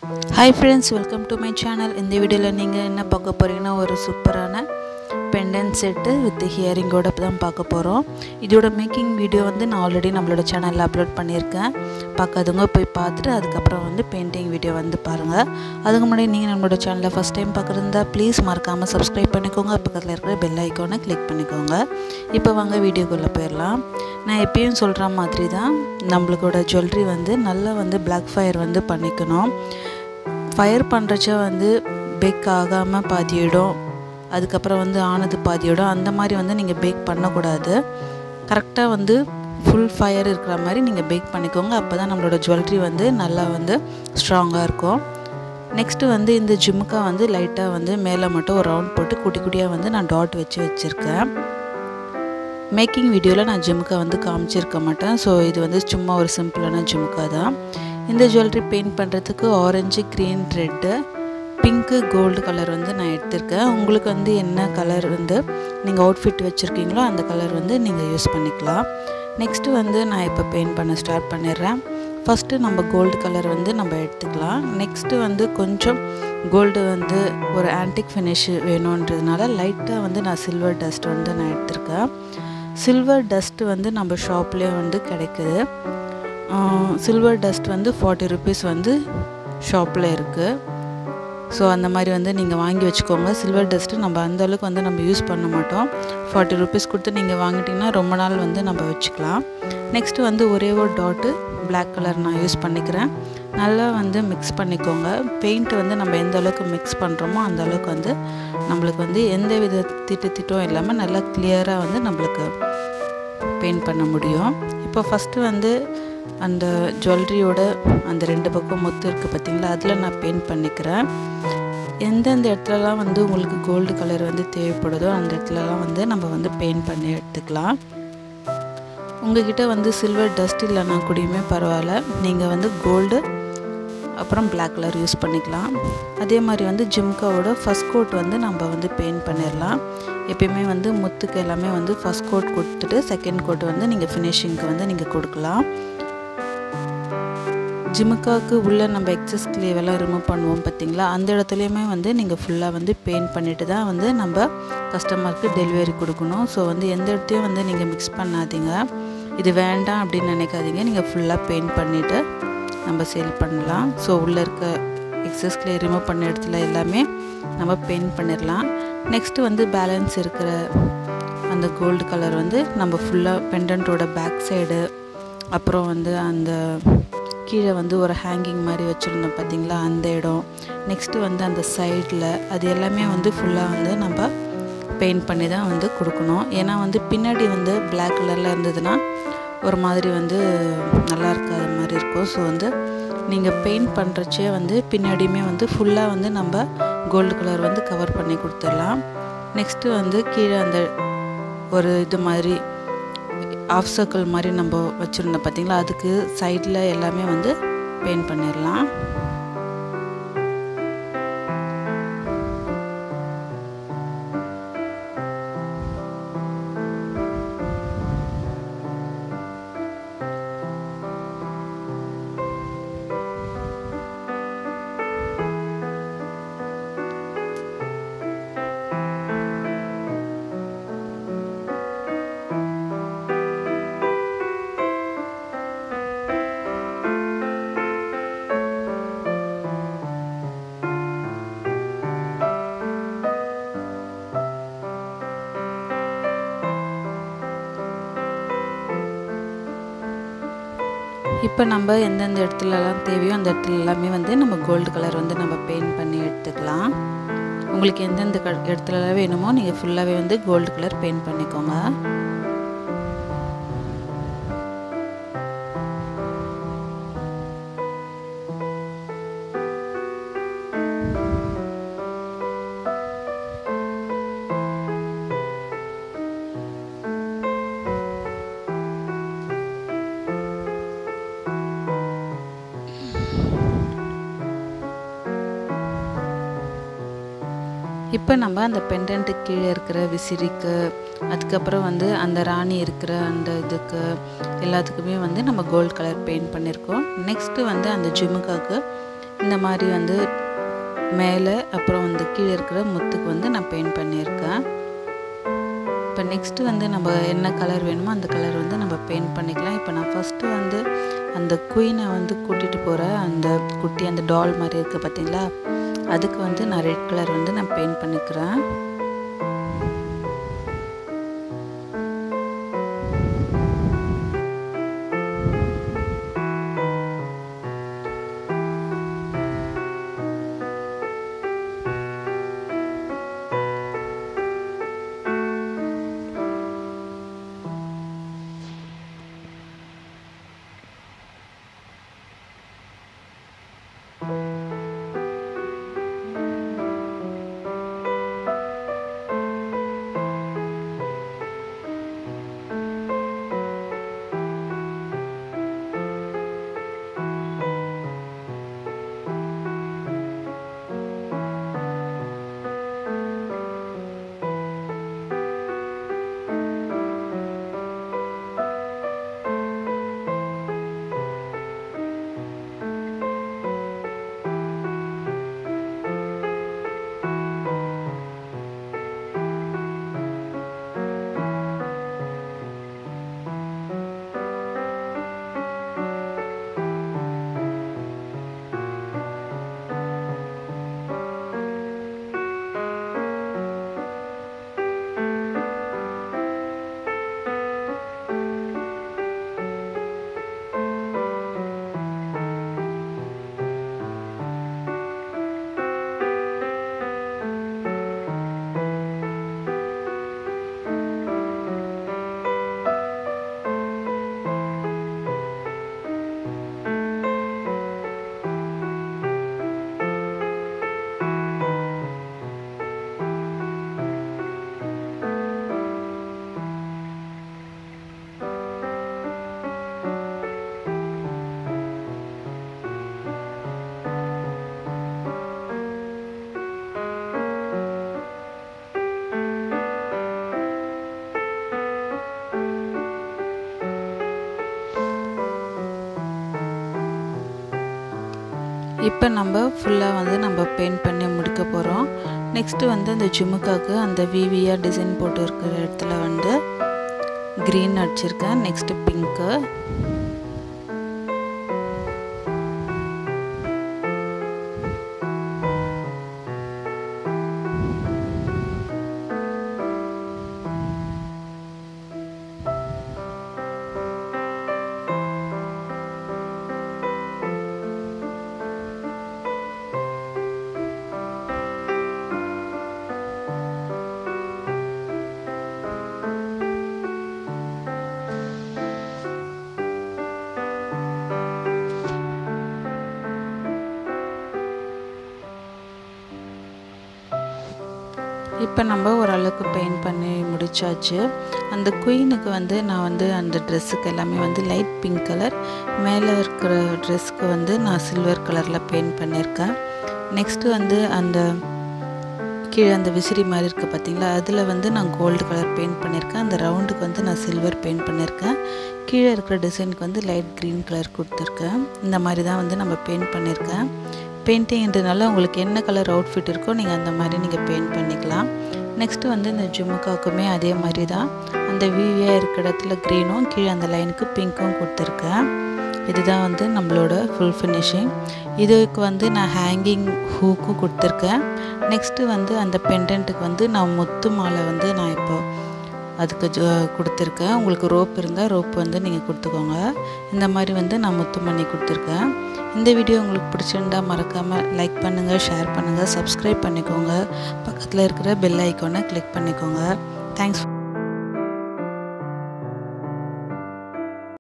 hi friends welcome to my channel இந்த வீடியோவில் நீங்கள் என்ன பார்க்க போகிறீங்கன்னா ஒரு சூப்பரான பெண்டன் செட்டு வித் ஹியரிங்கோட தான் பார்க்க போகிறோம் இதோட மேக்கிங் வீடியோ வந்து நான் ஆல்ரெடி நம்மளோட சேனலில் அப்லோட் பண்ணியிருக்கேன் பார்க்காதவங்க போய் பார்த்துட்டு அதுக்கப்புறம் வந்து பெயிண்டிங் வீடியோ வந்து பாருங்கள் அதுக்கு முன்னாடி நீங்கள் நம்மளோட சேனலை ஃபஸ்ட் டைம் பார்க்குறதா ப்ளீஸ் மறக்காமல் சப்ஸ்கிரைப் பண்ணிக்கோங்க பக்கத்தில் இருக்கிற பெல் ஐக்கானை கிளிக் பண்ணிக்கோங்க இப்போ வாங்க வீடியோக்குள்ளே போயிடலாம் நான் எப்பயும் சொல்கிற மாதிரி தான் நம்மளுக்கோட ஜுவல்லரி வந்து நல்லா வந்து பிளாக் ஃபயர் வந்து பண்ணிக்கணும் ஃபயர் பண்ணுறச்ச வந்து பேக் ஆகாமல் பாதியிடும் அதுக்கப்புறம் வந்து ஆனது பாதியிடும் அந்த மாதிரி வந்து நீங்கள் பேக் பண்ணக்கூடாது கரெக்டாக வந்து ஃபுல் ஃபயர் இருக்கிற மாதிரி நீங்கள் பேக் பண்ணிக்கோங்க அப்போ தான் நம்மளோட ஜுவல்லரி வந்து நல்லா வந்து ஸ்ட்ராங்காக இருக்கும் நெக்ஸ்ட்டு வந்து இந்த ஜிம்முக்கா வந்து லைட்டாக வந்து மேலே மட்டும் ஒரு ரவுண்ட் போட்டு குட்டி குட்டியாக வந்து நான் டாட் வச்சு வச்சுருக்கேன் மேக்கிங் வீடியோவில் நான் ஜிம்முக்கா வந்து காமிச்சிருக்க மாட்டேன் ஸோ இது வந்து சும்மா ஒரு சிம்பிளான ஜிம்முக்கா தான் இந்த ஜுவல்லரி பெயிண்ட் பண்ணுறதுக்கு orange green red pink gold colour வந்து நான் எடுத்திருக்கேன் உங்களுக்கு வந்து என்ன கலர் வந்து நீங்கள் அவுட்ஃபிட் வச்சுருக்கீங்களோ அந்த கலர் வந்து நீங்கள் யூஸ் பண்ணிக்கலாம் நெக்ஸ்ட்டு வந்து நான் இப்போ பெயிண்ட் பண்ண ஸ்டார்ட் பண்ணிடுறேன் ஃபஸ்ட்டு நம்ம கோல்டு கலர் வந்து நம்ம எடுத்துக்கலாம் நெக்ஸ்ட்டு வந்து கொஞ்சம் கோல்டு வந்து ஒரு ஆன்டிக் ஃபினிஷ் வேணுன்றதுனால லைட்டாக வந்து நான் சில்வர் டஸ்ட் வந்து நான் எடுத்திருக்கேன் சில்வர் டஸ்ட்டு வந்து நம்ம ஷாப்லேயே வந்து கிடைக்குது சில்வர் டஸ்ட் வந்து ஃபார்ட்டி ருபீஸ் வந்து ஷாப்பில் இருக்குது ஸோ அந்த மாதிரி வந்து நீங்கள் வாங்கி வச்சுக்கோங்க சில்வர் டஸ்ட்டு நம்ம அந்த அளவுக்கு வந்து நம்ம யூஸ் பண்ண மாட்டோம் ஃபார்ட்டி ருபீஸ் கொடுத்து நீங்கள் வாங்கிட்டிங்கன்னா ரொம்ப நாள் வந்து நம்ம வச்சுக்கலாம் நெக்ஸ்ட்டு வந்து ஒரே ஒரு டாட்டு பிளாக் கலர் நான் யூஸ் பண்ணிக்கிறேன் நல்லா வந்து மிக்ஸ் பண்ணிக்கோங்க பெயிண்ட் வந்து நம்ம எந்த அளவுக்கு மிக்ஸ் பண்ணுறோமோ அந்த அளவுக்கு வந்து நம்மளுக்கு வந்து எந்த வித திட்டு திட்டம் இல்லாமல் நல்லா கிளியராக வந்து நம்மளுக்கு பெயிண்ட் பண்ண முடியும் இப்போ ஃபஸ்ட்டு வந்து அந்த ஜுவல்லரியோட அந்த ரெண்டு பக்கம் முத்து இருக்குது பார்த்தீங்களா அதில் நான் பெயிண்ட் பண்ணிக்கிறேன் எந்தெந்த இடத்துலலாம் வந்து உங்களுக்கு கோல்டு கலர் வந்து தேவைப்படுதோ அந்த இடத்துலலாம் வந்து நம்ம வந்து பெயிண்ட் பண்ணி எடுத்துக்கலாம் உங்ககிட்ட வந்து சில்வர் டஸ்ட் இல்லைனா கூடயுமே பரவாயில்ல நீங்கள் வந்து கோல்டு அப்புறம் பிளாக் கலர் யூஸ் பண்ணிக்கலாம் அதே மாதிரி வந்து ஜிம்காவோட ஃபஸ்ட் கோட் வந்து நம்ம வந்து பெயிண்ட் பண்ணிடலாம் எப்பயுமே வந்து முத்துக்கு எல்லாமே வந்து ஃபஸ்ட் கோட் கொடுத்துட்டு செகண்ட் கோட் வந்து நீங்கள் ஃபினிஷிங்க்கு வந்து நீங்கள் கொடுக்கலாம் ஜிமுக்காவுக்கு உள்ளே நம்ம எக்ஸஸ் கிளேவெல்லாம் ரிமூவ் பண்ணுவோம் பார்த்தீங்களா அந்த இடத்துலையுமே வந்து நீங்கள் ஃபுல்லாக வந்து பெயிண்ட் பண்ணிவிட்டு தான் வந்து நம்ம கஸ்டமருக்கு டெலிவரி கொடுக்கணும் ஸோ வந்து எந்த இடத்தையும் வந்து நீங்கள் மிக்ஸ் பண்ணாதீங்க இது வேண்டாம் அப்படின்னு நினைக்காதீங்க நீங்கள் ஃபுல்லாக பெயிண்ட் பண்ணிவிட்டு நம்ம சேல் பண்ணலாம் ஸோ உள்ளே இருக்க எக்ஸஸ் கிளே ரிமூவ் பண்ண இடத்துல எல்லாமே நம்ம பெயிண்ட் பண்ணிடலாம் நெக்ஸ்ட்டு வந்து பேலன்ஸ் இருக்கிற அந்த கோல்டு கலர் வந்து நம்ம ஃபுல்லாக பெண்டன்ட்டோட பேக் சைடு அப்புறம் வந்து அந்த கீழே வந்து ஒரு ஹேங்கிங் மாதிரி வச்சுருந்தோம் பார்த்திங்களா அந்த இடம் நெக்ஸ்ட்டு வந்து அந்த சைடில் அது எல்லாமே வந்து ஃபுல்லாக வந்து நம்ம பெயிண்ட் பண்ணி தான் வந்து கொடுக்கணும் ஏன்னா வந்து பின்னாடி வந்து பிளாக் கலரில் இருந்ததுன்னா ஒரு மாதிரி வந்து நல்லா இருக்காத மாதிரி இருக்கும் ஸோ வந்து நீங்கள் பெயிண்ட் பண்ணுறச்சே வந்து பின்னாடியுமே வந்து ஃபுல்லாக வந்து நம்ம கோல்டு கலர் வந்து கவர் பண்ணி கொடுத்துடலாம் நெக்ஸ்ட்டு வந்து கீழே அந்த ஒரு இது மாதிரி ஆஃப் சர்க்கிள் மாதிரி நம்ம வச்சுருந்தோம் பார்த்திங்களா அதுக்கு சைடில் எல்லாமே வந்து பெயிண்ட் பண்ணிடலாம் இப்போ நம்ம எந்தெந்த இடத்துலலாம் தேவையோ அந்த இடத்துல எல்லாமே வந்து நம்ம கோல்டு கலர் வந்து நம்ம பெயிண்ட் பண்ணி எடுத்துக்கலாம் உங்களுக்கு எந்தெந்த க இடத்துலலாம் வேணுமோ நீங்கள் ஃபுல்லாகவே வந்து கோல்டு கலர் பெயிண்ட் பண்ணிக்கோங்க இப்போ நம்ம அந்த பெண்டன்ட்டு கீழே இருக்கிற விசிறிக்கு அதுக்கப்புறம் வந்து அந்த ராணி இருக்கிற அந்த இதுக்கு எல்லாத்துக்குமே வந்து நம்ம கோல்ட் கலர் பெயிண்ட் பண்ணியிருக்கோம் நெக்ஸ்ட்டு வந்து அந்த ஜிமுக்காவுக்கு இந்த மாதிரி வந்து மேலே அப்புறம் வந்து கீழே இருக்கிற முத்துக்கு வந்து நான் பெயிண்ட் பண்ணியிருக்கேன் இப்போ நெக்ஸ்ட்டு வந்து நம்ம என்ன கலர் வேணுமோ அந்த கலர் வந்து நம்ம பெயிண்ட் பண்ணிக்கலாம் இப்போ நான் ஃபஸ்ட்டு வந்து அந்த குயினை வந்து கூட்டிகிட்டு போகிற அந்த குட்டி அந்த டால் மாதிரி இருக்குது பார்த்தீங்களா அதுக்கு வந்து நான் ரெட் கலர் வந்து நான் பெயிண்ட் பண்ணிக்கிறேன் இப்போ நம்ம ஃபுல்லாக வந்து நம்ம பெயிண்ட் பண்ணி முடிக்க போகிறோம் நெக்ஸ்ட்டு வந்து அந்த ஜிம்முக்காக்கு அந்த விவியாக டிசைன் போட்டு இருக்கிற இடத்துல வந்து க்ரீன் அடிச்சிருக்கேன் நெக்ஸ்ட்டு பிங்க்கு இப்போ நம்ம ஓரளவுக்கு பெயிண்ட் பண்ணி முடிச்சாச்சு அந்த குயினுக்கு வந்து நான் வந்து அந்த ட்ரெஸ்ஸுக்கு எல்லாமே வந்து லைட் பிங்க் கலர் மேலே இருக்கிற ட்ரெஸ்க்கு வந்து நான் சில்வர் கலரில் பெயிண்ட் பண்ணியிருக்கேன் நெக்ஸ்ட்டு வந்து அந்த கீழே அந்த விசிறி மாதிரி இருக்குது பார்த்தீங்களா அதில் வந்து நான் கோல்டு கலர் பெயிண்ட் பண்ணியிருக்கேன் அந்த ரவுண்டுக்கு வந்து நான் சில்வர் பெயிண்ட் பண்ணியிருக்கேன் கீழே இருக்கிற டிசைனுக்கு வந்து லைட் க்ரீன் கலர் கொடுத்துருக்கேன் இந்த மாதிரி தான் வந்து நம்ம பெயிண்ட் பண்ணியிருக்கேன் பெயிண்டிங்ன்றதுனால உங்களுக்கு என்ன கலர் அவுட்ஃபிட் இருக்கோ நீங்கள் அந்த மாதிரி நீங்கள் பெயிண்ட் பண்ணிக்கலாம் நெக்ஸ்ட்டு வந்து இந்த ஜும்முக்காக்குமே அதே மாதிரி தான் அந்த விவியாக இருக்கிற இடத்துல க்ரீனும் கீழே அந்த லைனுக்கு பிங்க்கும் கொடுத்துருக்கேன் இதுதான் வந்து நம்மளோட ஃபுல் ஃபினிஷிங் இதுக்கு வந்து நான் ஹேங்கிங் ஹூக்கும் கொடுத்துருக்கேன் நெக்ஸ்ட்டு வந்து அந்த பெண்டன்ட்டுக்கு வந்து நான் முத்து மாலை வந்து நான் இப்போ அதுக்கு ஜ கொடுத்துருக்கேன் உங்களுக்கு ரோப் இருந்தால் ரோப் வந்து நீங்கள் கொடுத்துக்கோங்க இந்த மாதிரி வந்து நான் முத்து பண்ணி கொடுத்துருக்கேன் இந்த வீடியோ உங்களுக்கு பிடிச்சிருந்தா மறக்காமல் லைக் பண்ணுங்கள் ஷேர் பண்ணுங்கள் சப்ஸ்கிரைப் பண்ணிக்கோங்க பக்கத்தில் இருக்கிற பெல் ஐக்கானை கிளிக் பண்ணிக்கோங்க தேங்க்ஸ்